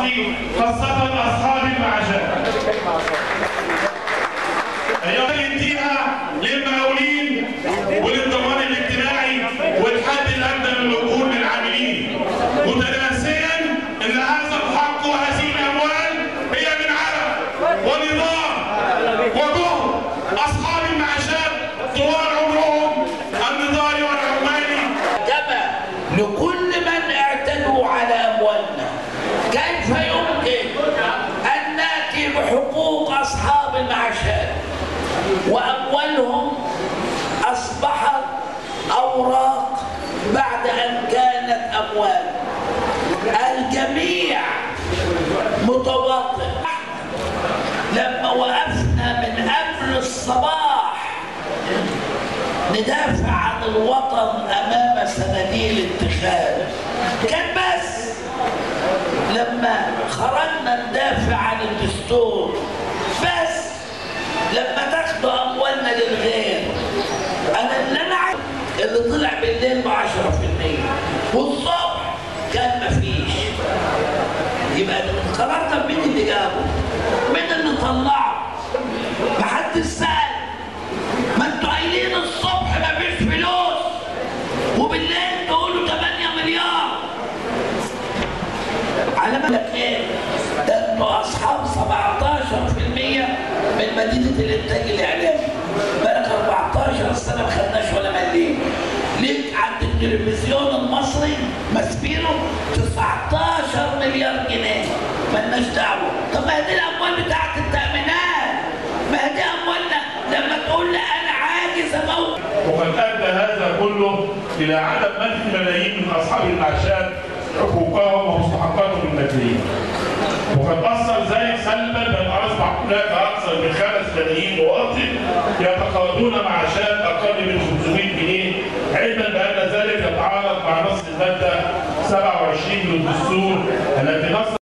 المصري خاصة أصحاب المعاشات. أيها يديها للمقاولين وللضمان الاجتماعي والحد الأدنى من الأجور للعاملين متناسيا أن هذا الحق وهذه الأموال هي من عرق ونظام وجهد أصحاب المعاشات طوال عمرهم النضالي والعمالي كما لكل من اعتدوا على اموالنا كيف يمكن ان ناتي بحقوق اصحاب المعاشات واموالهم اصبحت اوراق بعد ان كانت اموال الجميع متواطئ لما وقفنا من قبل الصباح ندافع عن الوطن امام صناديق الانتخاب كان بس لما خرجنا ندافع عن الدستور بس لما تاخدوا اموالنا للغير انا اللي انا عايز اللي طلع بالليل ب 10% والصبح كان مفيش يبقى القرار ده مين اللي جابه؟ مين اللي طلعه؟ محدش سأل ما انتوا قايلين الصبح مفيش فلوس وبالليل تقولوا 8 مليار على بالك ايه؟ ده انتوا اصحاب 17% من مدينه الانتاج الاعلامي بقالك 14 سنه ما خدناش ولا مليم ليك عند التلفزيون المصري ماسبيرو 19 مليار جنيه مالناش دعوه طب ما هي دي الاموال بتاعت التامينات ما هي دي اموالنا لما تقول لي انا عاجز اموت وقد ادى هذا كله الى عدم منح ملايين من اصحاب المعاشات حقوقهم ومستحقاتهم الماديه. وقد اثر ذلك سلبا بان اصبح هناك اكثر من 5 ملايين مواطن يتقاضون معاشات اقل من 500 جنيه علما بان ذلك يتعارض مع نص الماده 27 من الدستور التي نص